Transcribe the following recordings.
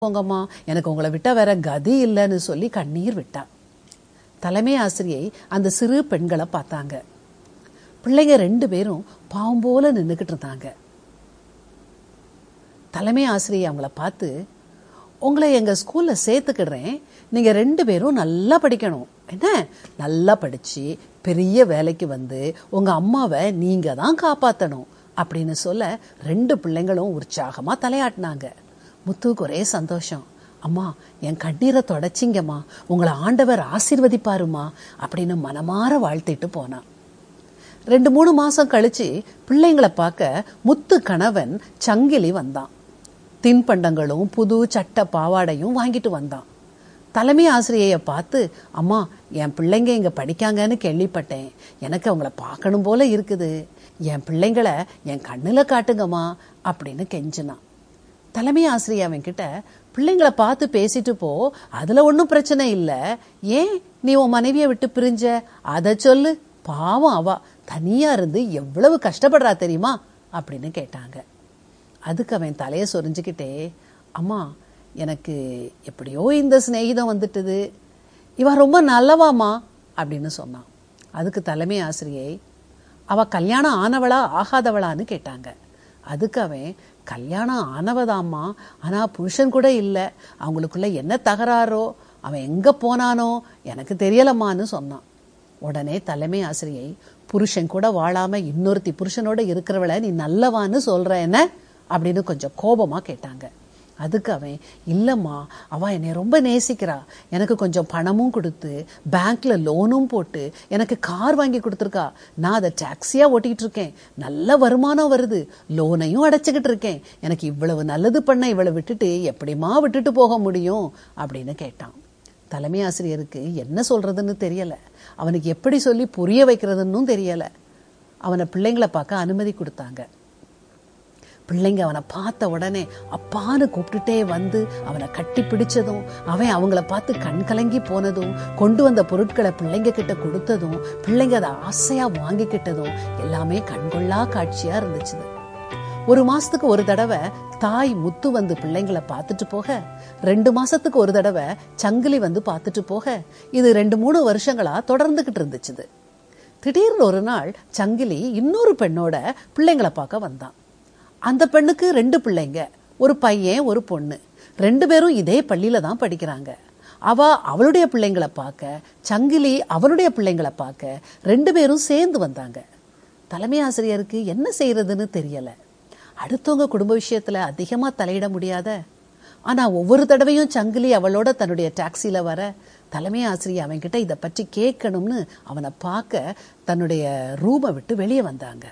போங்கம்மா எனக்கு உங்களை விட்டா வேற கதி இல்லைன்னு சொல்லி கண்ணீர் விட்டா தலைமை ஆசிரியை அந்த சிறு பெண்களை பார்த்தாங்க பிள்ளைங்க ரெண்டு பேரும் பாவம் போல நின்றுக்கிட்டு இருந்தாங்க தலைமை ஆசிரியை அவங்கள பார்த்து உங்களை எங்க ஸ்கூல்ல சேர்த்துக்கிடுறேன் நீங்க ரெண்டு பேரும் நல்லா படிக்கணும் என்ன நல்லா படிச்சு பெரிய வேலைக்கு வந்து உங்க அம்மாவை நீங்க தான் காப்பாத்தணும் அப்படின்னு சொல்ல ரெண்டு பிள்ளைங்களும் உற்சாகமா தலையாட்டினாங்க முத்துவுக்கு ஒரே சந்தோஷம் அம்மா என் கண்ணீரை தொடச்சிங்கம்மா உங்களை ஆண்டவர் ஆசீர்வதிப்பாருமா அப்படின்னு மனமாற வாழ்த்திட்டு போனான் ரெண்டு மூணு மாசம் கழிச்சு பிள்ளைங்களை பார்க்க முத்து கணவன் சங்கிலி வந்தான் தின்பண்டங்களும் புது சட்ட பாவாடையும் வாங்கிட்டு வந்தான் தலைமை ஆசிரியைய பார்த்து அம்மா என் பிள்ளைங்க இங்க படிக்காங்கன்னு கேள்விப்பட்டேன் எனக்கு அவங்கள பார்க்கணும் போல இருக்குது என் பிள்ளைங்களை என் கண்ணுல காட்டுங்கம்மா அப்படின்னு கெஞ்சினான் தலைமை ஆசிரியர் அவன் கிட்ட பிள்ளைங்களை பார்த்து பேசிட்டு போ அதுல ஒன்றும் பிரச்சனை இல்லை ஏன் நீ உன் மனைவியை விட்டு பிரிஞ்ச அதை சொல்லு பாவம் அவ தனியா இருந்து எவ்வளவு கஷ்டப்படுறா தெரியுமா அப்படின்னு கேட்டாங்க அதுக்கு அவன் தலையை சொரிஞ்சுக்கிட்டே அம்மா எனக்கு எப்படியோ இந்த சிநேகிதம் வந்துட்டுது இவ ரொம்ப நல்லவாமா அப்படின்னு சொன்னான் அதுக்கு தலைமை ஆசிரியை அவ கல்யாணம் ஆனவளா ஆகாதவளான்னு கேட்டாங்க அதுக்கு அவன் கல்யாணம் ஆனவதாம்மா ஆனா புருஷன் கூட இல்லை அவங்களுக்குள்ள என்ன தகராறோ அவன் எங்க போனானோ எனக்கு தெரியலம்மான்னு சொன்னான் உடனே தலைமை ஆசிரியை புருஷன் கூட வாழாம இன்னொருத்தி புருஷனோட இருக்கிறவள நீ நல்லவான்னு சொல்ற என்ன அப்படின்னு கொஞ்சம் கோபமா கேட்டாங்க அதுக்கு அவன் இல்லம்மா அவ என்னை ரொம்ப நேசிக்கிறா எனக்கு கொஞ்சம் பணமும் கொடுத்து பேங்க்ல லோனும் போட்டு எனக்கு கார் வாங்கி கொடுத்துருக்கா நான் அதை டாக்ஸியா ஓட்டிட்டு இருக்கேன் நல்ல வருமானம் வருது லோனையும் அடைச்சுக்கிட்டு இருக்கேன் எனக்கு இவ்வளவு நல்லது பண்ண இவளை விட்டுட்டு எப்படிமா விட்டுட்டு போக முடியும் அப்படின்னு கேட்டான் தலைமை ஆசிரியருக்கு என்ன சொல்றதுன்னு தெரியல அவனுக்கு எப்படி சொல்லி புரிய வைக்கிறதுன்னு தெரியல அவனை பிள்ளைங்களை பார்க்க அனுமதி கொடுத்தாங்க பிள்ளைங்க அவனை பார்த்த உடனே அப்பான்னு கூப்பிட்டுட்டே வந்து அவனை கட்டி பிடிச்சதும் அவன் அவங்கள பார்த்து கண் கலங்கி போனதும் கொண்டு வந்த பொருட்களை பிள்ளைங்க கிட்ட கொடுத்ததும் பிள்ளைங்க அதை ஆசையா வாங்கிக்கிட்டதும் எல்லாமே கண்கொள்ளா காட்சியா இருந்துச்சு ஒரு மாசத்துக்கு ஒரு தடவை தாய் முத்து வந்து பிள்ளைங்களை பார்த்துட்டு போக ரெண்டு மாசத்துக்கு ஒரு தடவை சங்கிலி வந்து பார்த்துட்டு போக இது ரெண்டு மூணு வருஷங்களா தொடர்ந்துகிட்டு இருந்துச்சு திடீர்னு ஒரு நாள் சங்கிலி இன்னொரு பெண்ணோட பிள்ளைங்களை பார்க்க வந்தான் அந்த பெண்ணுக்கு ரெண்டு பிள்ளைங்க ஒரு பையன் ஒரு பொண்ணு ரெண்டு பேரும் இதே பள்ளியில தான் படிக்கிறாங்க அவ அவளுடைய பிள்ளைங்களை பார்க்க சங்கிலி அவனுடைய பிள்ளைங்களை பார்க்க ரெண்டு பேரும் சேர்ந்து வந்தாங்க தலைமை ஆசிரியருக்கு என்ன செய்யறதுன்னு தெரியல அடுத்தவங்க குடும்ப விஷயத்துல அதிகமா தலையிட முடியாத ஆனா ஒவ்வொரு தடவையும் சங்கிலி அவளோட தன்னுடைய டாக்ஸில வர தலைமை ஆசிரியர் அவன்கிட்ட இதை பற்றி கேட்கணும்னு அவனை பார்க்க தன்னுடைய ரூமை விட்டு வெளியே வந்தாங்க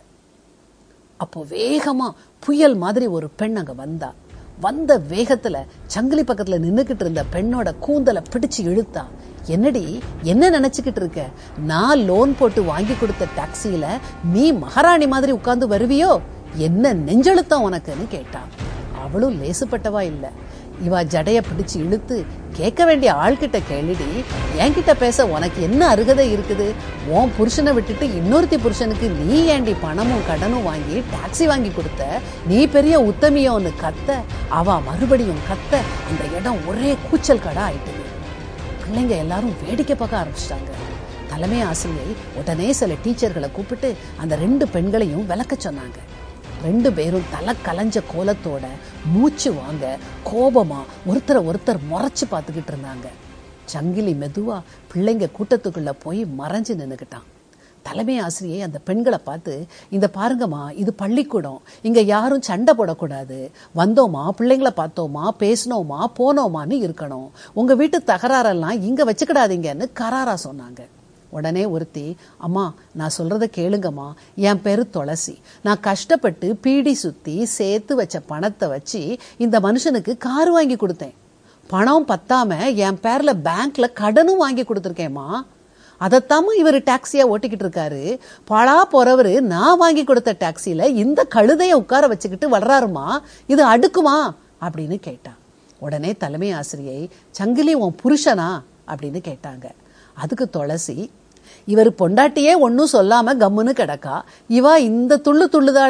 அப்போ வேகமா புயல் மாதிரி ஒரு பெண் அங்க வந்தா வந்த வேகத்துல சங்கிலி பக்கத்துல நின்னுக்கிட்டு இருந்த பெண்ணோட கூந்தலை பிடிச்சு இழுத்தா என்னடி என்ன நினைச்சுக்கிட்டு இருக்க நான் லோன் போட்டு வாங்கி கொடுத்த டாக்ஸியில நீ மகாராணி மாதிரி உட்கார்ந்து வருவியோ என்ன நெஞ்செழுத்தம் உனக்குன்னு கேட்டா அவளும் லேசுப்பட்டவா இல்ல இவ ஜடைய பிடிச்சு இழுத்து கேட்க வேண்டிய ஆள்கிட்ட கேளுடி என்கிட்ட பேச உனக்கு என்ன அருகதை இருக்குது உன் புருஷனை விட்டுட்டு இன்னொருத்தி புருஷனுக்கு நீ ஏண்டி பணமும் கடனும் வாங்கி டாக்ஸி வாங்கி கொடுத்த நீ பெரிய உத்தமியோன்னு கத்த அவ மறுபடியும் கத்த அந்த இடம் ஒரே கூச்சல் கடா ஆயிட்டுது பிள்ளைங்க எல்லாரும் வேடிக்கை பார்க்க ஆரம்பிச்சிட்டாங்க தலைமை ஆசிரியை உடனே சில டீச்சர்களை கூப்பிட்டு அந்த ரெண்டு பெண்களையும் விளக்க சொன்னாங்க ரெண்டு பேரும் தலை கலைஞ்ச கோலத்தோட மூச்சு வாங்க கோபமா ஒருத்தரை ஒருத்தர் முறைச்சு பார்த்துக்கிட்டு இருந்தாங்க சங்கிலி மெதுவா பிள்ளைங்க கூட்டத்துக்குள்ள போய் மறைஞ்சு நின்னுக்கிட்டான் தலைமை ஆசிரியை அந்த பெண்களை பார்த்து இந்த பாருங்கம்மா இது பள்ளிக்கூடம் இங்க யாரும் சண்டை போடக்கூடாது வந்தோமா பிள்ளைங்களை பார்த்தோமா பேசினோமா போனோமான்னு இருக்கணும் உங்க வீட்டு தகராறெல்லாம் இங்க வச்சுக்கிடாதீங்கன்னு கராரா சொன்னாங்க உடனே ஒருத்தி அம்மா நான் சொல்றத கேளுங்கம்மா என் பேரு துளசி நான் கஷ்டப்பட்டு பீடி சுத்தி சேர்த்து வச்ச பணத்தை வச்சு இந்த மனுஷனுக்கு கார் வாங்கி கொடுத்தேன் பணம் பத்தாம என் பேர்ல பேங்க்ல கடனும் வாங்கி கொடுத்துருக்கேம்மா அதைத்தாம இவர் டாக்ஸியா ஓட்டிக்கிட்டு இருக்காரு பழா போறவரு நான் வாங்கி கொடுத்த டாக்ஸில இந்த கழுதைய உட்கார வச்சுக்கிட்டு வர்றாருமா இது அடுக்குமா அப்படின்னு கேட்டான் உடனே தலைமை ஆசிரியை சங்கிலி உன் புருஷனா அப்படின்னு கேட்டாங்க அதுக்கு துளசி இவர் பொண்டாட்டியே ஒன்னும் சொல்லாம கம்முன்னு கிடக்கா இவா இந்த துள்ளு துள்ளுதாள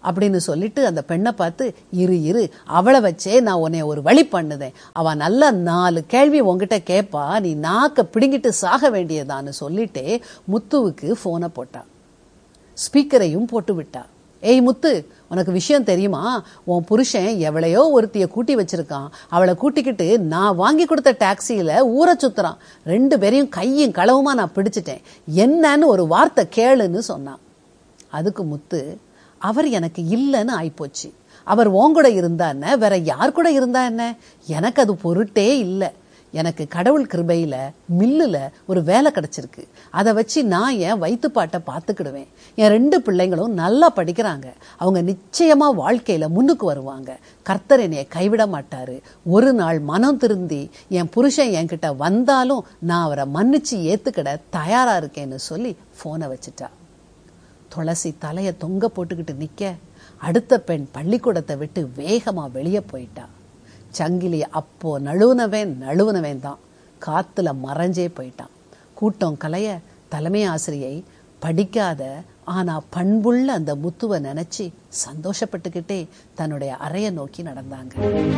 அப்படின்னு சொல்லிட்டு அந்த பெண்ணை பார்த்து இரு இரு அவளை வச்சே நான் உன்னை ஒரு வழி பண்ணுதேன் அவ நல்ல நாலு கேள்வி உன்கிட்ட கேட்பா நீ நாக்க பிடுங்கிட்டு சாக வேண்டியதான்னு சொல்லிட்டே முத்துவுக்கு போனை போட்டா ஸ்பீக்கரையும் போட்டு விட்டா ஏய் முத்து உனக்கு விஷயம் தெரியுமா உன் புருஷன் எவளையோ ஒருத்திய கூட்டி வச்சிருக்கான் அவளை கூட்டிக்கிட்டு நான் வாங்கி கொடுத்த டாக்ஸியில ஊரை சுத்துறான் ரெண்டு பேரையும் கையும் களவுமா நான் பிடிச்சிட்டேன் என்னன்னு ஒரு வார்த்தை கேளுன்னு சொன்னான் அதுக்கு முத்து அவர் எனக்கு இல்லைன்னு ஆயிப்போச்சு அவர் உன் கூட இருந்தா என்ன வேற யார் கூட இருந்தா என்ன எனக்கு அது பொருட்டே இல்லை எனக்கு கடவுள் கிருபையில மில்லுல ஒரு வேலை கிடைச்சிருக்கு அதை வச்சு நான் என் வயிற்றுப்பாட்டை பார்த்துக்கிடுவேன் என் ரெண்டு பிள்ளைங்களும் நல்லா படிக்கிறாங்க அவங்க நிச்சயமா வாழ்க்கையில முன்னுக்கு வருவாங்க கர்த்தர் என்னைய கைவிட மாட்டாரு ஒரு நாள் மனம் திருந்தி என் புருஷன் என்கிட்ட வந்தாலும் நான் அவரை மன்னிச்சு ஏத்துக்கிட தயாரா இருக்கேன்னு சொல்லி போனை வச்சுட்டா துளசி தலைய தொங்க போட்டுக்கிட்டு நிக்க அடுத்த பெண் பள்ளிக்கூடத்தை விட்டு வேகமா வெளியே போயிட்டா சங்கிலி அப்போ நழுவுனவன் நழுவுனவன் தான் காத்துல மறைஞ்சே போயிட்டான் கூட்டம் கலைய தலைமை ஆசிரியை படிக்காத ஆனா பண்புள்ள அந்த முத்துவை நினைச்சு சந்தோஷப்பட்டுக்கிட்டே தன்னுடைய அறைய நோக்கி நடந்தாங்க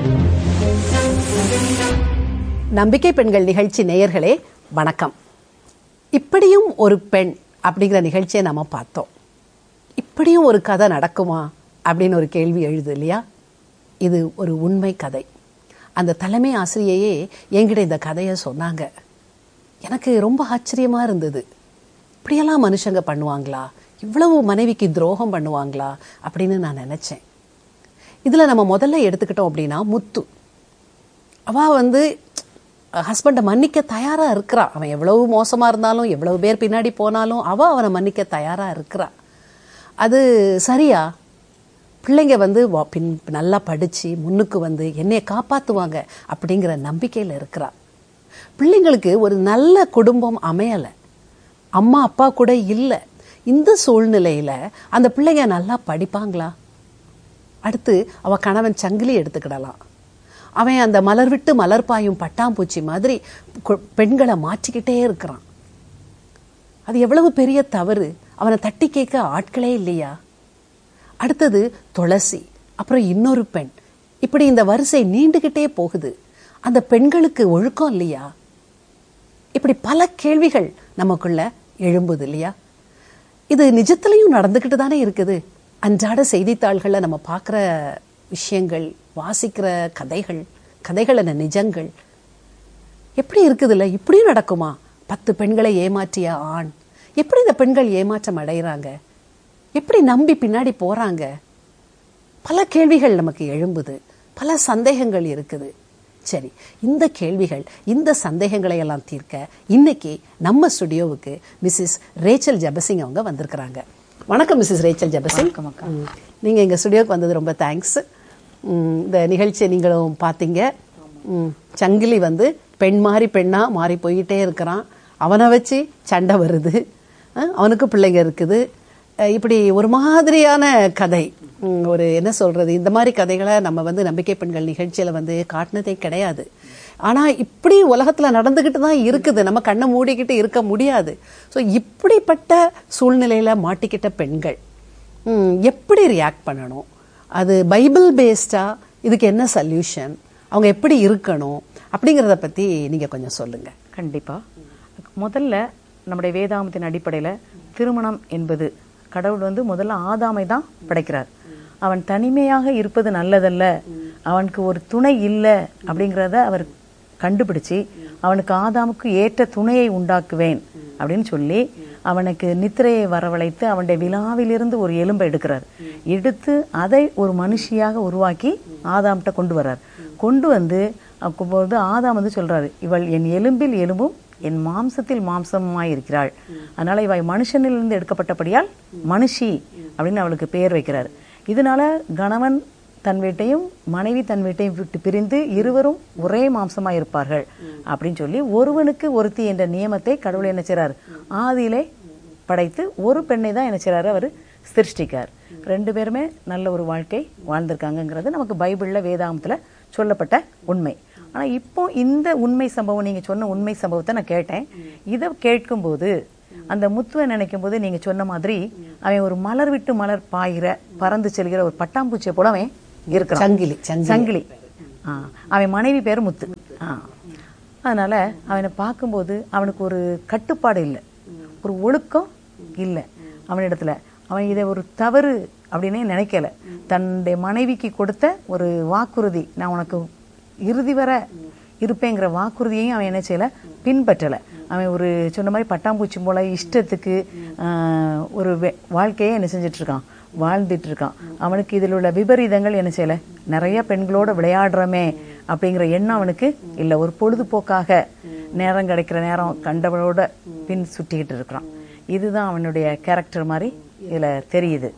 நம்பிக்கை பெண்கள் நிகழ்ச்சி நேயர்களே வணக்கம் இப்படியும் ஒரு பெண் அப்படிங்கிற நிகழ்ச்சியை நம்ம பார்த்தோம் இப்படியும் ஒரு கதை நடக்குமா அப்படின்னு ஒரு கேள்வி எழுது இல்லையா இது ஒரு உண்மை கதை அந்த தலைமை ஆசிரியையே என்கிட்ட இந்த கதையை சொன்னாங்க எனக்கு ரொம்ப ஆச்சரியமா இருந்தது இப்படியெல்லாம் மனுஷங்க பண்ணுவாங்களா இவ்வளவு மனைவிக்கு துரோகம் பண்ணுவாங்களா அப்படின்னு நான் நினைச்சேன் இதுல நம்ம முதல்ல எடுத்துக்கிட்டோம் அப்படின்னா முத்து அவ வந்து ஹஸ்பண்டை மன்னிக்க தயாரா இருக்கிறா அவன் எவ்வளவு மோசமா இருந்தாலும் எவ்வளவு பேர் பின்னாடி போனாலும் அவ அவனை மன்னிக்க தயாரா இருக்கிறா அது சரியா பிள்ளைங்க வந்து வா- பின் நல்லா படிச்சு முன்னுக்கு வந்து என்னைய காப்பாத்துவாங்க அப்படிங்கிற நம்பிக்கையில இருக்கிறா பிள்ளைங்களுக்கு ஒரு நல்ல குடும்பம் அமையல அம்மா அப்பா கூட இல்லை இந்த சூழ்நிலையில அந்த பிள்ளைங்க நல்லா படிப்பாங்களா அடுத்து அவ கணவன் சங்கிலி எடுத்துக்கிடலாம் அவன் அந்த மலர் விட்டு மலர் பாயும் பட்டாம்பூச்சி மாதிரி கு- பெண்களை மாற்றிக்கிட்டே இருக்கிறான் அது எவ்வளவு பெரிய தவறு அவனை தட்டி கேட்க ஆட்களே இல்லையா அடுத்தது துளசி அப்புறம் இன்னொரு பெண் இப்படி இந்த வரிசை நீண்டுகிட்டே போகுது அந்த பெண்களுக்கு ஒழுக்கம் இல்லையா இப்படி பல கேள்விகள் நமக்குள்ள எழும்புது இல்லையா இது நிஜத்திலையும் நடந்துக்கிட்டு தானே இருக்குது அன்றாட செய்தித்தாள்களில் நம்ம பார்க்குற விஷயங்கள் வாசிக்கிற கதைகள் கதைகள் என்ன நிஜங்கள் எப்படி இருக்குதுல்ல இப்படியும் நடக்குமா பத்து பெண்களை ஏமாற்றிய ஆண் எப்படி இந்த பெண்கள் ஏமாற்றம் அடைகிறாங்க எப்படி நம்பி பின்னாடி போறாங்க பல கேள்விகள் நமக்கு எழும்புது பல சந்தேகங்கள் இருக்குது சரி இந்த கேள்விகள் இந்த சந்தேகங்களை எல்லாம் தீர்க்க இன்னைக்கு நம்ம ஸ்டுடியோவுக்கு மிஸ்ஸஸ் ரேச்சல் ஜபசிங் அவங்க வந்திருக்கிறாங்க வணக்கம் மிஸ்ஸஸ் ரேச்சல் ஜபசிங் ம். நீங்க எங்க ஸ்டுடியோவுக்கு வந்தது ரொம்ப தேங்க்ஸ் இந்த நிகழ்ச்சியை நீங்களும் பார்த்தீங்க ம். சங்கிலி வந்து பெண் மாறி பெண்ணா மாறி போயிட்டே இருக்கிறான் அவனை வச்சு சண்டை வருது அஹ், அவனுக்கு பிள்ளைங்க இருக்குது அஹ், இப்படி ஒரு மாதிரியான கதை ம், ஒரு என்ன சொல்றது இந்த மாதிரி கதைகளை நம்ம வந்து நம்பிக்கை பெண்கள் நிகழ்ச்சியில வந்து காட்டினதே கிடையாது ஆனா இப்படி உலகத்துல நடந்துகிட்டு தான் இருக்குது நம்ம கண்ணை மூடிக்கிட்டு இருக்க முடியாது ஸோ இப்படிப்பட்ட சூழ்நிலையில மாட்டிக்கிட்ட பெண்கள் ம், எப்படி ரியாக்ட் பண்ணணும் அது பைபிள் பேஸ்டா இதுக்கு என்ன சொல்யூஷன் அவங்க எப்படி இருக்கணும் அப்படிங்கிறத பத்தி நீங்க கொஞ்சம் சொல்லுங்க கண்டிப்பா முதல்ல நம்முடைய வேதாமத்தின் அடிப்படையில திருமணம் என்பது கடவுள் வந்து முதல்ல ஆதாமை தான் படைக்கிறார் அவன் தனிமையாக இருப்பது நல்லதல்ல அவனுக்கு ஒரு துணை இல்லை அப்படிங்கிறத அவர் கண்டுபிடிச்சு அவனுக்கு ஆதாமுக்கு ஏற்ற துணையை உண்டாக்குவேன் அப்படின்னு சொல்லி அவனுக்கு நித்திரையை வரவழைத்து அவனுடைய விழாவிலிருந்து ஒரு எலும்பை எடுக்கிறார் எடுத்து அதை ஒரு மனுஷியாக உருவாக்கி ஆதாம்கிட்ட கொண்டு வர்றார் கொண்டு வந்து அப்போது ஆதாம் வந்து சொல்றாரு இவள் என் எலும்பில் எலும்பும் என் மாம்சத்தில் மாம்சமாய் இருக்கிறாள் அதனால இவள் மனுஷனிலிருந்து எடுக்கப்பட்டபடியால் மனுஷி அப்படின்னு அவளுக்கு பெயர் வைக்கிறார் இதனால கணவன் தன் வீட்டையும் மனைவி தன் வீட்டையும் விட்டு பிரிந்து இருவரும் ஒரே மாம்சமா இருப்பார்கள் அப்படின்னு சொல்லி ஒருவனுக்கு ஒருத்தி என்ற நியமத்தை கடவுள் என்ன செய்றார் ஆதியிலே படைத்து ஒரு பெண்ணை தான் என்ன செய்றாரு அவர் சிருஷ்டிக்கார் ரெண்டு பேருமே நல்ல ஒரு வாழ்க்கை வாழ்ந்திருக்காங்கங்கிறது நமக்கு பைபிள்ல வேதாகமத்துல சொல்லப்பட்ட உண்மை ஆனா இப்போ இந்த உண்மை சம்பவம் நீங்க சொன்ன உண்மை சம்பவத்தை நான் கேட்டேன் இதை கேட்கும்போது அந்த முத்துவை நினைக்கும் போது நீங்க சொன்ன மாதிரி அவன் ஒரு மலர் விட்டு மலர் பாயிற பறந்து செல்கிற ஒரு பட்டாம்பூச்சியை போல அவன் இருக்கிறான் சங்கிலி சங்கிலி சங்கிலி ஆ, அவன் மனைவி பேர் முத்து ஆ. அதனால அவனை பார்க்கும்போது அவனுக்கு ஒரு கட்டுப்பாடு இல்லை ஒரு ஒழுக்கம் இல்லை அவனிடத்துல அவன் இதை ஒரு தவறு அப்படின்னே நினைக்கல தன்னுடைய மனைவிக்கு கொடுத்த ஒரு வாக்குறுதி நான் உனக்கு இறுதி வரை இருப்பேங்கிற வாக்குறுதியையும் அவன் என்ன செய்யல பின்பற்றலை அவன் ஒரு சொன்ன மாதிரி பட்டாம்பூச்சி போல இஷ்டத்துக்கு ஆஹ், ஒரு வே- வாழ்க்கையை என்ன செஞ்சுட்டு இருக்கான் வாழ்ந்துட்டு இருக்கான் அவனுக்கு இதில் உள்ள விபரீதங்கள் என்ன செய்யல நிறைய பெண்களோட விளையாடுறோமே அப்படிங்கிற எண்ணம் அவனுக்கு இல்லை ஒரு பொழுதுபோக்காக நேரம் கிடைக்கிற நேரம் கண்டவளோட பின் சுட்டிக்கிட்டு இருக்கிறான் இதுதான் அவனுடைய கேரக்டர் மாதிரி இதுல தெரியுது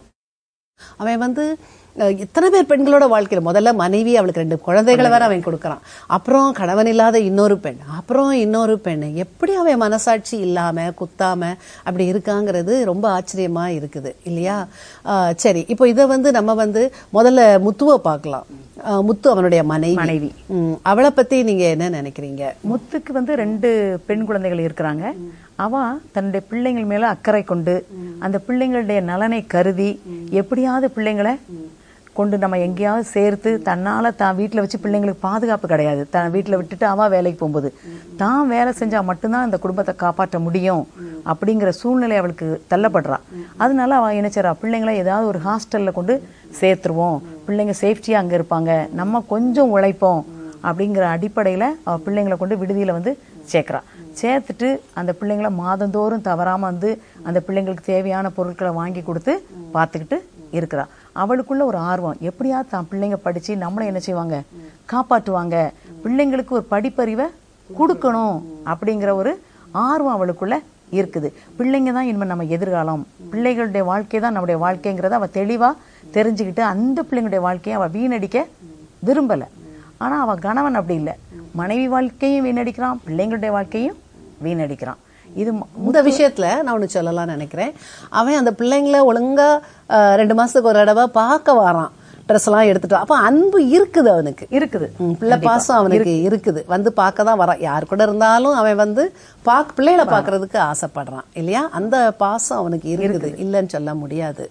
அவன் வந்து அஹ், இத்தனை பேர் பெண்களோட வாழ்க்கையில முதல்ல மனைவி அவளுக்கு ரெண்டு குழந்தைகளை வேற அவன் கொடுக்கறான் அப்புறம் கணவன் இல்லாத இன்னொரு பெண் அப்புறம் இன்னொரு பெண் எப்படி அவன் மனசாட்சி இல்லாம குத்தாம அப்படி இருக்காங்கிறது ரொம்ப ஆச்சரியமா இருக்குது இல்லையா அஹ், சரி இப்போ இதை வந்து நம்ம வந்து முதல்ல முத்துவை பார்க்கலாம் அஹ், முத்து அவனுடைய மனைவி மனைவி. ம், அவளை பத்தி நீங்க என்ன நினைக்கிறீங்க முத்துக்கு வந்து ரெண்டு பெண் குழந்தைகள் இருக்கிறாங்க அவ தன்னுடைய பிள்ளைங்கள் மேல அக்கறை கொண்டு அந்த பிள்ளைங்களுடைய நலனை கருதி எப்படியாவது பிள்ளைங்களை கொண்டு நம்ம எங்கேயாவது சேர்த்து தன்னால தான் வீட்டில் வச்சு பிள்ளைங்களுக்கு பாதுகாப்பு கிடையாது தான் வீட்டில் விட்டுட்டு அவ வேலைக்கு போகும்போது தான் வேலை செஞ்சா மட்டும்தான் இந்த குடும்பத்தை காப்பாற்ற முடியும் அப்படிங்கிற சூழ்நிலை அவளுக்கு தள்ளப்படுறா அதனால அவ என்ன செய்றா பிள்ளைங்களை ஏதாவது ஒரு ஹாஸ்டல்ல கொண்டு சேர்த்துருவோம் பிள்ளைங்க சேஃப்டியா அங்க இருப்பாங்க நம்ம கொஞ்சம் உழைப்போம் அப்படிங்கிற அடிப்படையில் அவள் பிள்ளைங்களை கொண்டு விடுதியில் வந்து சேர்க்குறா சேர்த்துட்டு அந்த பிள்ளைங்களை மாதந்தோறும் தவறாமல் வந்து அந்த பிள்ளைங்களுக்கு தேவையான பொருட்களை வாங்கி கொடுத்து பார்த்துக்கிட்டு இருக்கிறா அவளுக்குள்ள ஒரு ஆர்வம் எப்படியாவது தான் பிள்ளைங்க படித்து நம்மளை என்ன செய்வாங்க காப்பாற்றுவாங்க பிள்ளைங்களுக்கு ஒரு படிப்பறிவை கொடுக்கணும் அப்படிங்கிற ஒரு ஆர்வம் அவளுக்குள்ள இருக்குது பிள்ளைங்க தான் இனிமேல் நம்ம எதிர்காலம் பிள்ளைகளுடைய வாழ்க்கை தான் நம்முடைய வாழ்க்கைங்கிறத அவள் தெளிவாக தெரிஞ்சுக்கிட்டு அந்த பிள்ளைங்களுடைய வாழ்க்கையை அவள் வீணடிக்க விரும்பலை ஆனா அவன் கணவன் அப்படி இல்லை மனைவி வாழ்க்கையும் வீணடிக்கிறான் பிள்ளைங்களுடைய வாழ்க்கையும் வீணடிக்கிறான் இது ம- இந்த விஷயத்துல நான் ஒண்ணு சொல்லலாம் நினைக்கிறேன் அவன் அந்த பிள்ளைங்களை ஒழுங்கா அஹ், ரெண்டு மாசத்துக்கு ஒரு தடவை பார்க்க வரான் ட்ரெஸ் எல்லாம் எடுத்துட்டு வா. அப்ப அன்பு இருக்குது அவனுக்கு இருக்குது ம், பிள்ளை பாசம் அவனுக்கு இருக்குது வந்து பார்க்க தான் வரான் யார் கூட இருந்தாலும் அவன் வந்து பாக் பிள்ளைகளை பார்க்கறதுக்கு ஆசைப்படுறான் இல்லையா அந்த பாசம் அவனுக்கு இருக்குது இல்லைன்னு சொல்ல முடியாது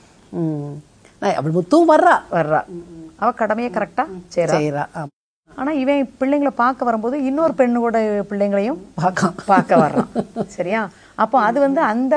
ம். நான் அவள் முத்தும் வர்றா வர்றா அவ கடமையை கரெக்டா செய்றா செய்யறா ஆனா இவன் பிள்ளைங்களை பார்க்க வரும்போது இன்னொரு பெண்ணோட பிள்ளைங்களையும் பார்க்கான் பார்க்க வர்றான் சரியா அப்போ அது வந்து அந்த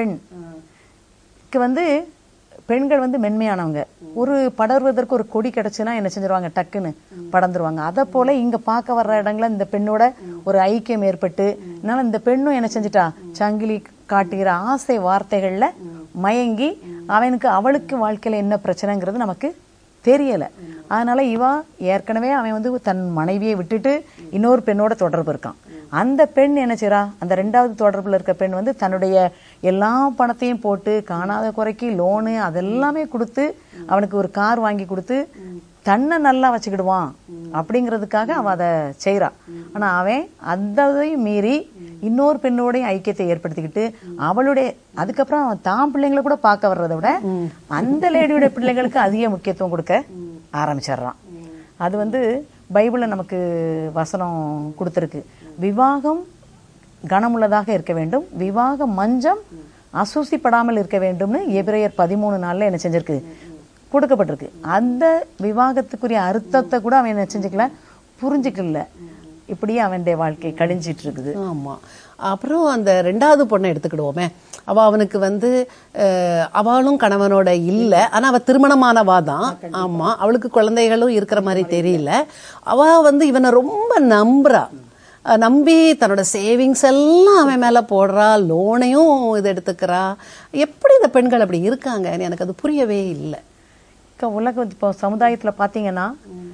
பெண்க்கு வந்து பெண்கள் வந்து மென்மையானவங்க ஒரு படர்வதற்கு ஒரு கொடி கிடைச்சுன்னா என்ன செஞ்சிருவாங்க டக்குன்னு படர்ந்துருவாங்க அதை போல இங்க பார்க்க வர்ற இடங்கள்ல இந்த பெண்ணோட ஒரு ஐக்கியம் ஏற்பட்டு அதனால இந்த பெண்ணும் என்ன செஞ்சிட்டா சங்கிலி காட்டுகிற ஆசை வார்த்தைகள்ல மயங்கி அவனுக்கு அவளுக்கு வாழ்க்கையில என்ன பிரச்சனைங்கிறது நமக்கு தெரியல அதனால இவா ஏற்கனவே அவன் வந்து தன் மனைவியை விட்டுட்டு இன்னொரு பெண்ணோட தொடர்பு இருக்கான் அந்த பெண் என்ன செய்றா அந்த ரெண்டாவது தொடர்புல இருக்க பெண் வந்து தன்னுடைய எல்லா பணத்தையும் போட்டு காணாத குறைக்கு லோனு அதெல்லாமே கொடுத்து அவனுக்கு ஒரு கார் வாங்கி கொடுத்து தன்னை நல்லா வச்சுக்கிடுவான் அப்படிங்கிறதுக்காக அவன் அதை செய்றா ஆனா அவன் அதையும் மீறி இன்னொரு பெண்ணோடையும் ஐக்கியத்தை ஏற்படுத்திக்கிட்டு அவளுடைய அதுக்கப்புறம் அவன் தான் பிள்ளைங்களை கூட பார்க்க வர்றதை விட அந்த லேடியோட பிள்ளைங்களுக்கு அதிக முக்கியத்துவம் கொடுக்க ஆரம்பிச்சிடுறான் அது வந்து பைபிள்ல நமக்கு வசனம் கொடுத்துருக்கு விவாகம் கனமுள்ளதாக இருக்க வேண்டும் விவாக மஞ்சம் அசூசிப்படாமல் இருக்க வேண்டும்னு எபிரேயர் பதிமூணு நாள்ல என்ன செஞ்சிருக்கு கொடுக்கப்பட்டிருக்கு அந்த விவாகத்துக்குரிய அர்த்தத்தை கூட அவன் என்ன செஞ்சுக்கல புரிஞ்சுக்கல இப்படியே அவனுடைய வாழ்க்கை கழிஞ்சிட்டு இருக்குது ஆமா அப்புறம் அந்த ரெண்டாவது பொண்ணை எடுத்துக்கிடுவோமே அவ அவனுக்கு வந்து அஹ், அவளும் கணவனோட இல்ல ஆனா அவ திருமணமானவா தான் ஆமா அவளுக்கு குழந்தைகளும் இருக்கிற மாதிரி தெரியல அவ வந்து இவனை ரொம்ப நம்புறா அஹ், நம்பி தன்னோட சேவிங்ஸ் எல்லாம் அவன் மேல போடுறா லோனையும் இது எடுத்துக்கிறா எப்படி இந்த பெண்கள் அப்படி இருக்காங்கன்னு எனக்கு அது புரியவே இல்லை அக்கா, உலகம் இப்போ சமுதாயத்துல பாத்தீங்கன்னா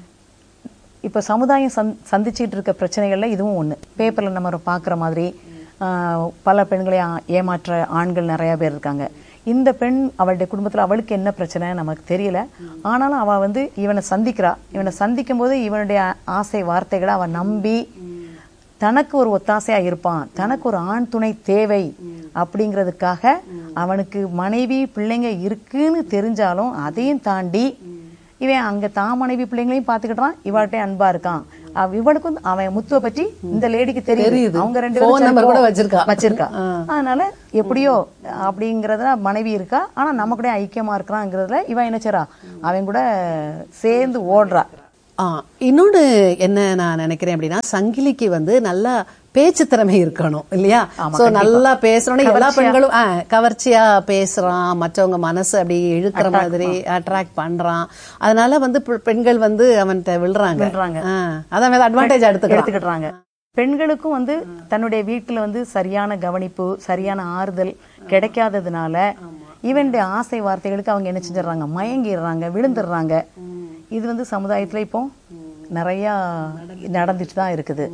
இப்போ சமுதாயம் சந் சந்திச்சுட்டு இருக்க பிரச்சனைகள்ல இதுவும் ஒண்ணு பேப்பர்ல நம்ம பார்க்குற மாதிரி ஆஹ், பல பெண்களை ஆ- ஏமாற்ற ஆண்கள் நிறைய பேர் இருக்காங்க இந்த பெண் அவளுடைய குடும்பத்துல அவளுக்கு என்ன பிரச்சனை நமக்கு தெரியல ஆனாலும் அவ வந்து இவனை சந்திக்கிறா இவனை சந்திக்கும் போது இவனுடைய ஆசை வார்த்தைகளை அவ நம்பி தனக்கு ஒரு ஒத்தாசையா இருப்பான் தனக்கு ஒரு ஆண் துணை தேவை அப்படிங்கிறதுக்காக அவனுக்கு மனைவி பிள்ளைங்க இருக்குன்னு தெரிஞ்சாலும் அதையும் தாண்டி இவன் அங்க தான் மனைவி பிள்ளைங்களையும் பார்த்துக்கிட்டான் இவாட்டே அன்பா இருக்கான் அவ- இவளுக்கும் வந்து அவன் முத்துவ பற்றி இந்த லேடிக்கு தெரியுது தெரியுது. அவங்க ரெண்டு Phone பேரும் number சரி, கூட போ- வச்சிருக்கா. வச்சிருக்கா அதனால எப்படியோ அப்படிங்கறதுல மனைவி இருக்கா ஆனா நம்ம கூட ஐக்கியமா இருக்கிறாங்கிறதுல இவன் என்ன செய்றா அவன் கூட சேர்ந்து ஓடுறா ஆ இன்னொன்னு என்ன நான் நினைக்கிறேன் அப்படின்னா சங்கிலிக்கு வந்து நல்லா பேச்சு திறமை இருக்கணும் இல்லையா சோ நல்லா பேசுறோம் எல்லா பெண்களும் ஆ, கவர்ச்சியா பேசுறான் மற்றவங்க மனசு அப்படி இழுக்கிற மாதிரி அட்ராக்ட் பண்றான் அதனால வந்து பெ- பெண்கள் வந்து அவன்கிட்ட விழுறாங்க விழுறாங்க. ஆ, அதான் அட்வான்டேஜ் எடுத்துக்கலாம் எடுத்துக்கிடுறாங்க பெண்களுக்கும் வந்து தன்னுடைய வீட்டுல வந்து சரியான கவனிப்பு சரியான ஆறுதல் கிடைக்காததுனால இவனுடைய ஆசை வார்த்தைகளுக்கு அவங்க என்ன செஞ்சிடறாங்க மயங்கிடுறாங்க விழுந்துடுறாங்க இது வந்து சமுதாயத்துல இப்போ நிறைய நடந்துட்டு தான் இருக்குது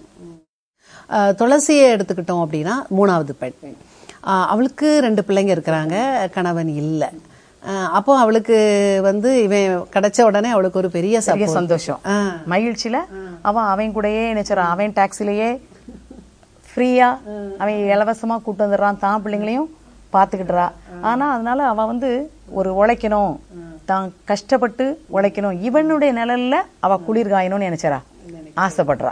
ஆ, துளசியை எடுத்துக்கிட்டோம் அப்படின்னா மூணாவது பெண் ஆ, அவளுக்கு ரெண்டு பிள்ளைங்க இருக்கிறாங்க கணவன் இல்லை அப்போ அவளுக்கு வந்து இவன் கிடைச்ச உடனே அவளுக்கு ஒரு பெரிய பெரிய support. சந்தோஷம் ஆ. மகிழ்ச்சியில அவன் அவன் கூடயே நினைச்சான் அவன் டாக்ஸிலேயே ஃப்ரீயா அவன் இலவசமா கூட்டு வந்துடுறான் தான் பிள்ளைங்களையும் பாத்துக்கிட்டுறா ஆனா அதனால அவ வந்து ஒரு உழைக்கணும் தான் கஷ்டப்பட்டு உழைக்கணும் இவனுடைய நிழல்ல அவ குளிர் காயணும்னு நினைச்சறா ஆசைப்படுறா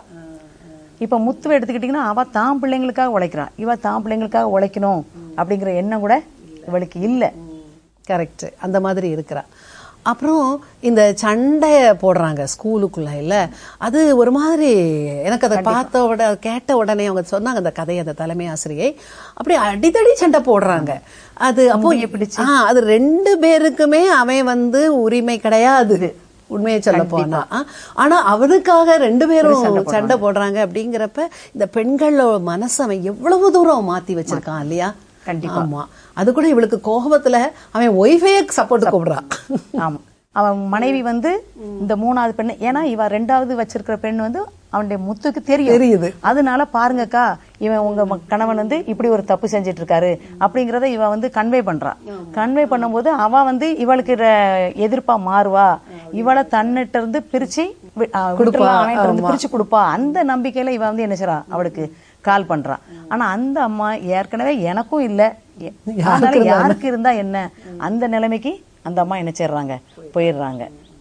இப்ப முத்துவை எடுத்துக்கிட்டீங்கன்னா அவ தான் பிள்ளைங்களுக்காக உழைக்கிறா இவ தான் பிள்ளைங்களுக்காக உழைக்கணும் அப்படிங்கிற எண்ணம் கூட இவளுக்கு இல்ல கரெக்ட் அந்த மாதிரி இருக்கிறா அப்புறம் இந்த சண்டைய போடுறாங்க ஸ்கூலுக்குள்ள இல்ல அது ஒரு மாதிரி எனக்கு அதை பார்த்த உடனே கேட்ட உடனே அவங்க சொன்னாங்க அந்த கதையை அந்த தலைமை ஆசிரியை அப்படி அடிதடி சண்டை போடுறாங்க அது அப்போ ஆ, அது ரெண்டு பேருக்குமே அவன் வந்து உரிமை கிடையாது உண்மையை சொல்ல போனா ஆ, ஆனா அவனுக்காக ரெண்டு பேரும் சண்டை போடுறாங்க அப்படிங்கிறப்ப இந்த பெண்களோட மனசு அவன் எவ்வளவு தூரம் மாத்தி வச்சிருக்கான் இல்லையா கண்டிப்பா. ஆமா அது கூட இவளுக்கு கோபத்துல அவன் ஒய்ஃபே சப்போர்ட் கூப்பிடுறான் ஆமா அவன் மனைவி வந்து இந்த மூணாவது பெண் ஏன்னா இவ ரெண்டாவது வச்சிருக்கிற பெண் வந்து அவனுடைய முத்துக்கு தெரியும் தெரியுது. அதனால பாருங்கக்கா இவன் உங்க ம- கணவன் வந்து இப்படி ஒரு தப்பு செஞ்சிட்டு இருக்காரு அப்படிங்கறத இவ வந்து கன்வே பண்றா கன்வே பண்ணும்போது அவ வந்து இவளுக்கு ர- எதிர்ப்பா மாறுவா இவளை தன்னிட்ட இருந்து பிரிச்சு வி- ஆ, விட்டுறலாம், அவன்கிட்ட இருந்து பிரிச்சு கொடுப்பா அந்த நம்பிக்கையில இவ வந்து என்ன செய்றா அவளுக்கு கால் பண்றா ஆனா அந்த அம்மா ஏற்கனவே எனக்கும் இல்ல எ- அதனால யாருக்கு இருந்தா என்ன அந்த நிலைமைக்கு அந்த அம்மா என்ன செய்றாங்க போயிடுறாங்க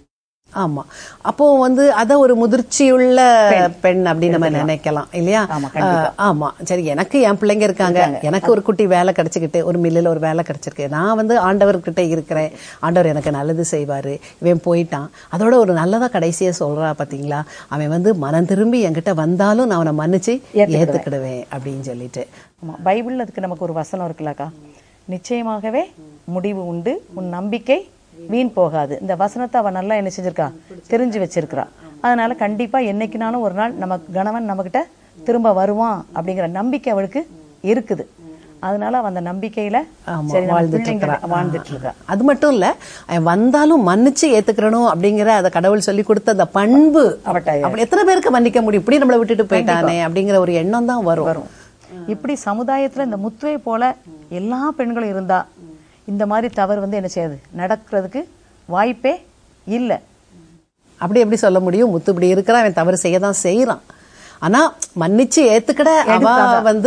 ஆமா அப்போ வந்து அத ஒரு முதிர்ச்சியுள்ள பெண் அப்படின்னு நம்ம நினைக்கலாம் இல்லையா ஆமா, ஆஹ், ஆமா சரி எனக்கு என் பிள்ளைங்க இருக்காங்க எனக்கு ஒரு குட்டி வேலை கிடைச்சுக்கிட்டு ஒரு மில்லுல ஒரு வேலை கிடைச்சிருக்கு நான் வந்து ஆண்டவர்கிட்ட இருக்கிறேன் ஆண்டவர் எனக்கு நல்லது செய்வாரு இவன் போயிட்டான் அதோட ஒரு நல்லதா கடைசியா சொல்றா பாத்தீங்களா அவன் வந்து மனம் திரும்பி என்கிட்ட வந்தாலும் நான் அவனை மன்னிச்சு ஏத்துக்கிடுவேன் அப்படின்னு சொல்லிட்டு ஆமா பைபிள்ல அதுக்கு நமக்கு ஒரு வசனம் இருக்குல்லக்கா நிச்சயமாகவே முடிவு உண்டு உன் நம்பிக்கை வீண் போகாது இந்த வசனத்தை அவ நல்லா என்ன செஞ்சிருக்கா தெரிஞ்சு வச்சிருக்கிறா அதனால கண்டிப்பா என்னைக்குனாலும் ஒரு நாள் நம்ம கணவன் நம்மகிட்ட திரும்ப வருவான் அப்படிங்கிற நம்பிக்கை அவளுக்கு இருக்குது அதனால அவ அந்த நம்பிக்கையில ஆமா, சரி நம்ம வாழ்ந்துட்டு பிள்ளைங்களை இருக்கிறா. வாழ்ந்துட்டு இருக்கா அது மட்டும் இல்ல அவன் வந்தாலும் மன்னிச்சு ஏத்துக்கிறணும் அப்படிங்கிற அந்த கடவுள் சொல்லி கொடுத்த அந்த பண்பு அவட்ட அப்படி எத்தனை பேருக்கு மன்னிக்க முடியும் இப்படி நம்மளை விட்டுட்டு போயிட்டானே அப்படிங்கிற ஒரு எண்ணம் தான் வரும் வரும் இப்படி சமுதாயத்துல இந்த முத்துவை போல எல்லா பெண்களும் இருந்தா இந்த மாதிரி தவறு வந்து என்ன செய்யாது நடக்கிறதுக்கு வாய்ப்பே இல்லை அப்படி எப்படி சொல்ல முடியும் முத்து இப்படி இருக்கிறான் அவன் தவறு செய்ய தான் செய்யறான் ஆனா மன்னிச்சு ஏத்துக்கிட அவ வந்து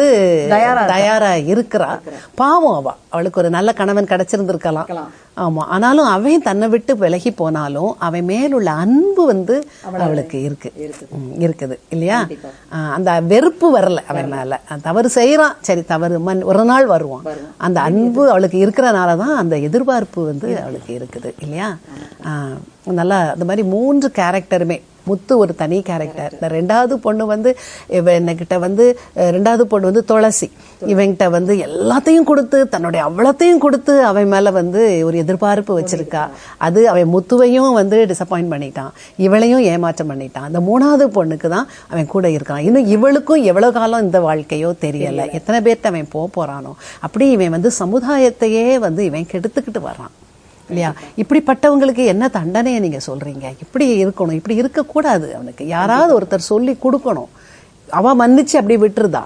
தயாரா இருக்கிறா பாவம் அவ அவளுக்கு ஒரு நல்ல கணவன் கிடைச்சிருந்திருக்கலாம் ஆமா ஆனாலும் அவன் தன்னை விட்டு விலகி போனாலும் அவன் மேலுள்ள அன்பு வந்து அவளுக்கு இருக்கு ம், இருக்குது இல்லையா ஆ, அந்த வெறுப்பு வரல அவன் மேல அவன் தவறு செய்யறான் சரி தவறு மன் ஒரு நாள் வருவான் அந்த அன்பு அவளுக்கு இருக்கிறனால தான் அந்த எதிர்பார்ப்பு வந்து அவளுக்கு இருக்குது இல்லையா ஆ, நல்லா அந்த மாதிரி மூன்று கேரக்டருமே முத்து ஒரு தனி கேரக்டர் இந்த ரெண்டாவது பொண்ணு வந்து இவன்கிட்ட வந்து அஹ், ரெண்டாவது பொண்ணு வந்து துளசி இவன்கிட்ட வந்து எல்லாத்தையும் கொடுத்து தன்னுடைய அவ்வளத்தையும் கொடுத்து அவன் மேல வந்து ஒரு எதிர்பார்ப்பு வச்சிருக்கா அது அவன் முத்துவையும் வந்து டிசப்பாயிண்ட் பண்ணிட்டான் இவளையும் ஏமாற்றம் பண்ணிட்டான் அந்த மூணாவது பொண்ணுக்கு தான் அவன் கூட இருக்கான் இன்னும் இவளுக்கும் எவ்வளவு காலம் இந்த வாழ்க்கையோ தெரியல எத்தனை பேர்ட்ட அவன் போக போறானோ அப்படி இவன் வந்து சமுதாயத்தையே வந்து இவன் கெடுத்துக்கிட்டு வர்றான் இல்லையா இப்படிப்பட்டவங்களுக்கு என்ன தண்டனையை நீங்க சொல்றீங்க இப்படி இருக்கணும் இப்படி இருக்கக்கூடாது அவனுக்கு யாராவது ஒருத்தர் சொல்லி கொடுக்கணும் அவ மன்னிச்சு அப்படி விட்டுருதா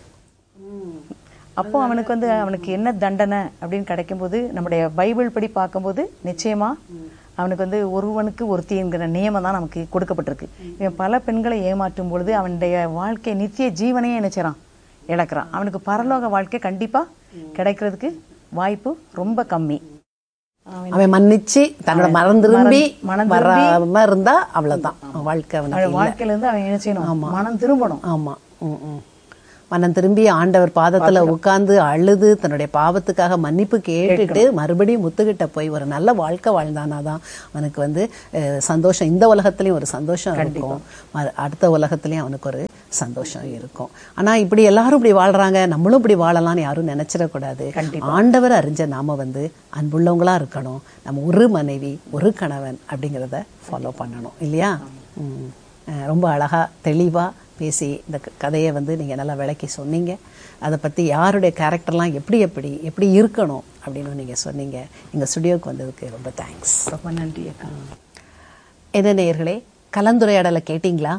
அப்போ அவனுக்கு வந்து அவனுக்கு என்ன தண்டனை அப்படின்னு கிடைக்கும்போது நம்முடைய பைபிள் படி பார்க்கும்போது நிச்சயமா அவனுக்கு வந்து ஒருவனுக்கு ஒருத்திங்கிற நியமம் தான் நமக்கு கொடுக்கப்பட்டிருக்கு இவன் பல பெண்களை ஏமாற்றும் பொழுது அவனுடைய வாழ்க்கை நித்திய ஜீவனையே நினைச்சான் இழக்கிறான் அவனுக்கு பரலோக வாழ்க்கை கண்டிப்பா கிடைக்கிறதுக்கு வாய்ப்பு ரொம்ப கம்மி அவன் மன்னிச்சு தன்னோட மனம் திரும்பி மனம் வராம இருந்தா அவ்வளவுதான் வாழ்க்கை அவனுக்கு அவன் வாழ்க்கையில இருந்து அவன் என்ன செய்யணும் மனம் திரும்பணும் ஆமா ம், ம். மனம் திரும்பி ஆண்டவர் பாதத்துல உட்கார்ந்து அழுது தன்னுடைய பாவத்துக்காக மன்னிப்பு கேட்டுட்டு மறுபடியும் முத்துக்கிட்ட போய் ஒரு நல்ல வாழ்க்கை வாழ்ந்தானாதான் அவனுக்கு வந்து அஹ், சந்தோஷம் இந்த உலகத்திலயும் ஒரு சந்தோஷம் இருக்கும் ம- அடுத்த உலகத்திலயும் அவனுக்கு ஒரு சந்தோஷம் இருக்கும் ஆனா இப்படி எல்லாரும் இப்படி வாழ்றாங்க நம்மளும் இப்படி வாழலாம்னு யாரும் நினைச்சிடக்கூடாது ஆண்டவர் அறிஞ்ச நாம வந்து அன்புள்ளவங்களா இருக்கணும் நம்ம ஒரு மனைவி ஒரு கணவன் அப்படிங்கிறத ஃபாலோ பண்ணணும் இல்லையா ம். அஹ், ரொம்ப அழகா தெளிவா பேசி இந்த க- கதையை வந்து நீங்கள் நல்லா விளக்கி சொன்னீங்க அதை பற்றி யாருடைய கேரக்டர்லாம் எப்படி எப்படி எப்படி இருக்கணும் அப்படின்னு நீங்கள் சொன்னீங்க எங்கள் ஸ்டுடியோவுக்கு வந்ததுக்கு ரொம்ப தேங்க்ஸ் ரொம்ப நன்றி அக்கா என்ன நேயர்களே கலந்துரையாடலை கேட்டிங்களா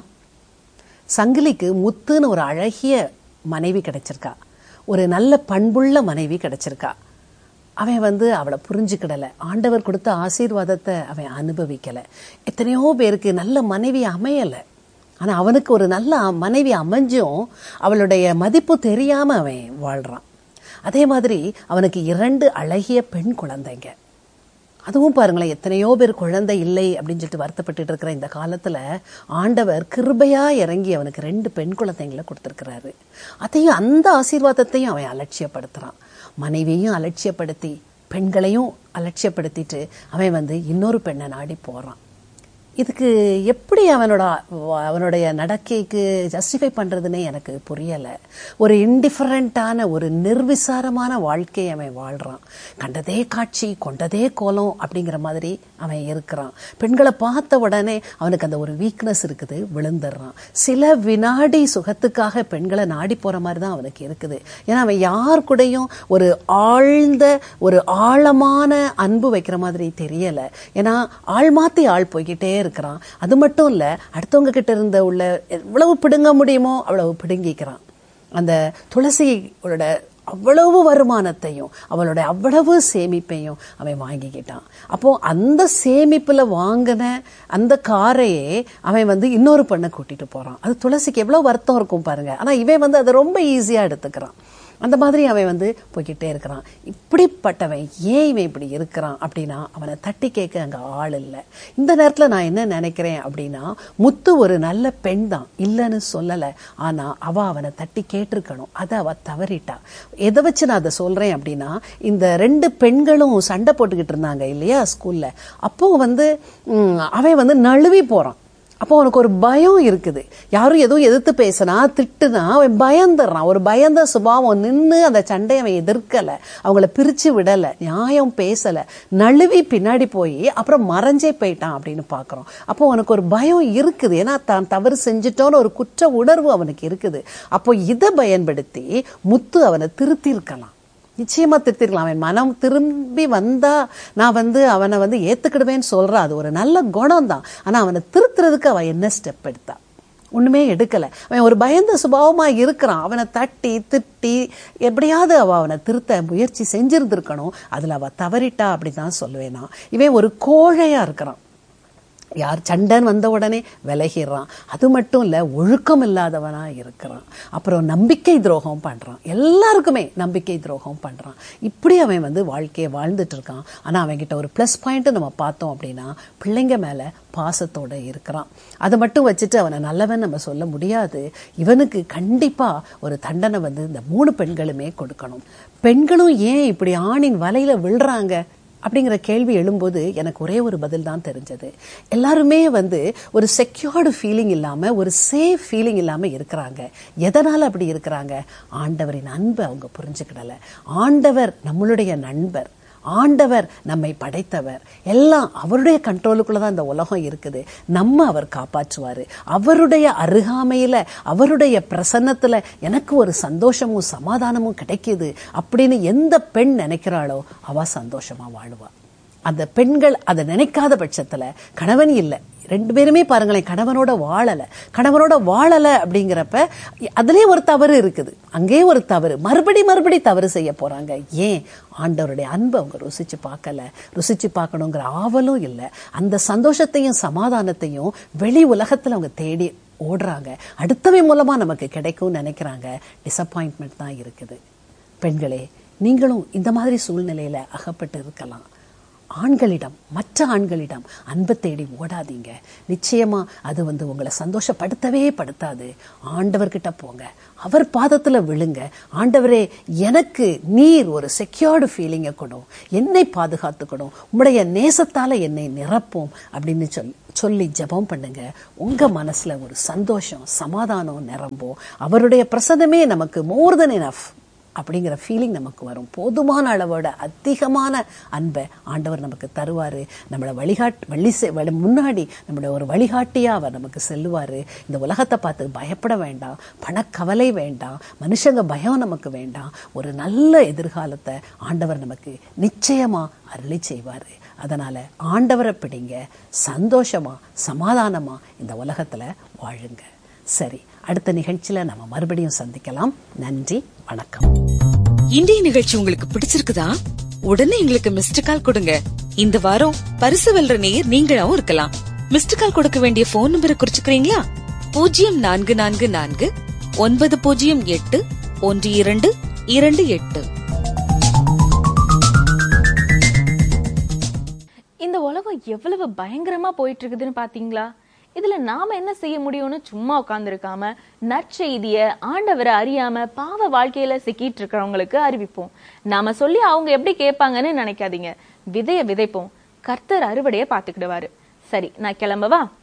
சங்கிலிக்கு முத்துன்னு ஒரு அழகிய மனைவி கிடைச்சிருக்கா ஒரு நல்ல பண்புள்ள மனைவி கிடைச்சிருக்கா அவன் வந்து அவளை புரிஞ்சுக்கிடல ஆண்டவர் கொடுத்த ஆசீர்வாதத்தை அவன் அனுபவிக்கல எத்தனையோ பேருக்கு நல்ல மனைவி அமையல ஆனா அவனுக்கு ஒரு நல்ல மனைவி அமைஞ்சும் அவளுடைய மதிப்பு தெரியாம அவன் வாழ்றான் அதே மாதிரி அவனுக்கு இரண்டு அழகிய பெண் குழந்தைங்க அதுவும் பாருங்களேன் எத்தனையோ பேர் குழந்தை இல்லை அப்படின்னு சொல்லிட்டு வருத்தப்பட்டுட்டு இருக்கிற இந்த காலத்துல ஆண்டவர் கிருபையா இறங்கி அவனுக்கு ரெண்டு பெண் குழந்தைங்களை கொடுத்திருக்கிறாரு அதையும் அந்த ஆசீர்வாதத்தையும் அவன் அலட்சியப்படுத்துறான் மனைவியையும் அலட்சியப்படுத்தி பெண்களையும் அலட்சியப்படுத்திட்டு அவன் வந்து இன்னொரு பெண்ணை நாடி போறான் இதுக்கு எப்படி அவனோட அவனுடைய நடக்கைக்கு ஜஸ்டிஃபை பண்றதுன்னே எனக்கு புரியல ஒரு இன்டிஃபரண்டான ஒரு நிர்விசாரமான வாழ்க்கையை அவன் வாழ்றான் கண்டதே காட்சி கொண்டதே கோலம் அப்படிங்கிற மாதிரி அவன் இருக்கிறான் பெண்களை பார்த்த உடனே அவனுக்கு அந்த ஒரு வீக்னஸ் இருக்குது விழுந்துடுறான் சில வினாடி சுகத்துக்காக பெண்களை நாடி போற மாதிரி தான் அவனுக்கு இருக்குது ஏன்னா அவன் யார் கூடயும் ஒரு ஆழ்ந்த ஒரு ஆழமான அன்பு வைக்கிற மாதிரி தெரியல ஏன்னா ஆள் மாத்தி ஆள் போய்கிட்டே இருக்கிறான் அது மட்டும் இல்ல அடுத்தவங்க கிட்ட இருந்த உள்ள எவ்வளவு பிடுங்க முடியுமோ அவ்வளவு பிடுங்கிக்கிறான் அந்த துளசியோட அவ்வளவு வருமானத்தையும் அவளோட அவ்வளவு சேமிப்பையும் அவன் வாங்கிக்கிட்டான் அப்போ அந்த சேமிப்புல வாங்கின அந்த காரையே அவன் வந்து இன்னொரு பெண்ணை கூட்டிட்டு போறான் அது துளசிக்கு எவ்வளவு வருத்தம் இருக்கும் பாருங்க ஆனா இவன் வந்து அதை ரொம்ப ஈஸியா எடுத்துக்கிறான் அந்த மாதிரி அவன் வந்து போய்கிட்டே இருக்கிறான் இப்படிப்பட்டவன் ஏன் இவன் இப்படி இருக்கிறான் அப்படின்னா அவனை தட்டி கேட்க அங்க ஆள் இல்லை இந்த நேரத்துல நான் என்ன நினைக்கிறேன் அப்படின்னா முத்து ஒரு நல்ல பெண் தான் இல்லைன்னு சொல்லல ஆனா அவ அவனை தட்டி கேட்டிருக்கணும் அதை அவ தவறிட்டா எதை வச்சு நான் அதை சொல்றேன் அப்படின்னா இந்த ரெண்டு பெண்களும் சண்டை போட்டுக்கிட்டு இருந்தாங்க இல்லையா ஸ்கூல்ல அப்போ வந்து ம், அவன் வந்து நழுவி போறான் அப்போ அவனுக்கு ஒரு பயம் இருக்குது யாரும் எதுவும் எதிர்த்து பேசினா திட்டுனா அவன் பயந்துடுறான் ஒரு பயந்த சுபாவம் நின்று அந்த சண்டையை அவன் எதிர்க்கல அவங்கள பிரிச்சு விடல நியாயம் பேசல நழுவி பின்னாடி போய் அப்புறம் மறைஞ்சே போயிட்டான் அப்படின்னு பாக்குறோம் அப்போ அவனுக்கு ஒரு பயம் இருக்குது ஏன்னா தான் தவறு செஞ்சிட்டோன்னு ஒரு குற்ற உணர்வு அவனுக்கு இருக்குது அப்போ இதை பயன்படுத்தி முத்து அவனை திருத்தி இருக்கலாம் நிச்சயமா திருத்திருக்கலாம் அவன் மனம் திரும்பி வந்தா நான் வந்து அவனை வந்து ஏத்துக்கிடுவேன்னு சொல்றா அது ஒரு நல்ல குணம் தான் ஆனா அவனை திருத்துறதுக்கு அவன் என்ன ஸ்டெப் எடுத்தா ஒண்ணுமே எடுக்கல அவன் ஒரு பயந்த சுபாவமா இருக்கிறான் அவனை தட்டி திட்டி எப்படியாவது அவ அவனை திருத்த முயற்சி செஞ்சிருந்திருக்கணும் அதுல அவ தவறிட்டா அப்படிதான் சொல்லுவேன் நான் இவன் ஒரு கோழையா இருக்கிறான் யார் சண்டன் வந்த உடனே விலகிடுறான் அது மட்டும் இல்ல ஒழுக்கம் இல்லாதவனா இருக்கிறான் அப்புறம் நம்பிக்கை துரோகம் பண்றான் எல்லாருக்குமே நம்பிக்கை துரோகம் பண்றான் இப்படி அவன் வந்து வாழ்க்கையை வாழ்ந்துட்டு இருக்கான் ஆனா அவன்கிட்ட ஒரு ப்ளஸ் பாயிண்ட் நம்ம பார்த்தோம் அப்படின்னா பிள்ளைங்க மேல பாசத்தோட இருக்கிறான் அதை மட்டும் வச்சுட்டு அவனை நல்லவன் நம்ம சொல்ல முடியாது இவனுக்கு கண்டிப்பா ஒரு தண்டனை வந்து இந்த மூணு பெண்களுமே கொடுக்கணும் பெண்களும் ஏன் இப்படி ஆணின் வலையில விழுறாங்க அப்படிங்கிற கேள்வி எழும்போது எனக்கு ஒரே ஒரு பதில் தான் தெரிஞ்சது எல்லாருமே வந்து ஒரு செக்யூர்டு ஃபீலிங் இல்லாம ஒரு சேஃப் ஃபீலிங் இல்லாம இருக்கிறாங்க எதனால அப்படி இருக்கிறாங்க ஆண்டவரின் அன்பை அவங்க புரிஞ்சுக்கிடல ஆண்டவர் நம்மளுடைய நண்பர் ஆண்டவர் நம்மை படைத்தவர் எல்லாம் அவருடைய கண்ட்ரோலுக்குள்ள தான் இந்த உலகம் இருக்குது நம்ம அவர் காப்பாற்றுவாரு அவருடைய அருகாமையில அவருடைய பிரசன்னத்துல எனக்கு ஒரு சந்தோஷமும் சமாதானமும் கிடைக்குது அப்படின்னு எந்த பெண் நினைக்கிறாளோ அவ சந்தோஷமா வாழுவா அந்த பெண்கள் அதை நினைக்காத பட்சத்துல கணவன் இல்லை ரெண்டு பேருமே பாருங்களேன் கணவனோட வாழல கணவனோட வாழல அப்படிங்கிறப்ப அதுலயே ஒரு தவறு இருக்குது அங்கேயே ஒரு தவறு மறுபடி மறுபடி தவறு செய்ய போறாங்க ஏன் ஆண்டவருடைய அன்பை அவங்க ருசிச்சு பார்க்கல ருசிச்சு பார்க்கணுங்கிற ஆவலும் இல்லை அந்த சந்தோஷத்தையும் சமாதானத்தையும் வெளி உலகத்துல அவங்க தேடி ஓடுறாங்க அடுத்தவை மூலமா நமக்கு கிடைக்கும்னு நினைக்கிறாங்க டிசப்பாயின்மெண்ட் தான் இருக்குது பெண்களே நீங்களும் இந்த மாதிரி சூழ்நிலையில அகப்பட்டு இருக்கலாம் ஆண்களிடம் மற்ற ஆண்களிடம் அன்பை தேடி ஓடாதீங்க நிச்சயமா அது வந்து உங்களை சந்தோஷப்படுத்தவே படுத்தாது ஆண்டவர்கிட்ட போங்க அவர் பாதத்துல விழுங்க ஆண்டவரே எனக்கு நீர் ஒரு செக்யூர்டு ஃபீலிங்கை கொடும் என்னை பாதுகாத்துக்கணும் உம்முடைய நேசத்தால என்னை நிரப்பும் அப்படின்னு சொல்லி சொல்லி ஜெபம் பண்ணுங்க உங்க மனசுல ஒரு சந்தோஷம் சமாதானம் நிரம்பும் அவருடைய பிரசனமே நமக்கு மோர் தென் எனஃப் அப்படிங்கிற ஃபீலிங் நமக்கு வரும் போதுமான அளவோட அதிகமான அன்பை ஆண்டவர் நமக்கு தருவார் நம்மளை வழிகாட் வழி செ- வழி முன்னாடி நம்மளோட ஒரு வழிகாட்டியாக அவர் நமக்கு செல்லுவார் இந்த உலகத்தை பார்த்து பயப்பட வேண்டாம் பணக்கவலை வேண்டாம் மனுஷங்க பயம் நமக்கு வேண்டாம் ஒரு நல்ல எதிர்காலத்தை ஆண்டவர் நமக்கு நிச்சயமாக அருளி செய்வார் அதனால் ஆண்டவரை பிடிங்க சந்தோஷமா சமாதானமா இந்த உலகத்தில் வாழுங்க சரி அடுத்த நிகழ்ச்சியில் நம்ம மறுபடியும் சந்திக்கலாம் நன்றி வணக்கம் இன்றைய நிகழ்ச்சி உங்களுக்கு பிடிச்சிருக்குதா உடனே எங்களுக்கு மிஸ்டு கால் கொடுங்க இந்த வாரம் பரிசு வெல்ற நேயர் நீங்களாவும் இருக்கலாம் மிஸ்டு கால் கொடுக்க வேண்டிய போன் நம்பரை குறிச்சுக்கிறீங்களா பூஜ்ஜியம் நான்கு நான்கு நான்கு ஒன்பது பூஜ்ஜியம் எட்டு ஒன்று இரண்டு இரண்டு எட்டு இந்த உலகம் எவ்வளவு பயங்கரமா போயிட்டு இருக்குதுன்னு பாத்தீங்களா இதுல நாம என்ன செய்ய முடியும்னு சும்மா உட்கார்ந்துருக்காம நற்செய்திய ஆண்டவரை அறியாம பாவ வாழ்க்கையில சிக்கிட்டு இருக்கிறவங்களுக்கு அறிவிப்போம் நாம சொல்லி அவங்க எப்படி கேட்பாங்கன்னு நினைக்காதீங்க விதைய விதைப்போம் கர்த்தர் அறுவடைய பாத்துக்கிடுவாரு சரி நான் கிளம்பவா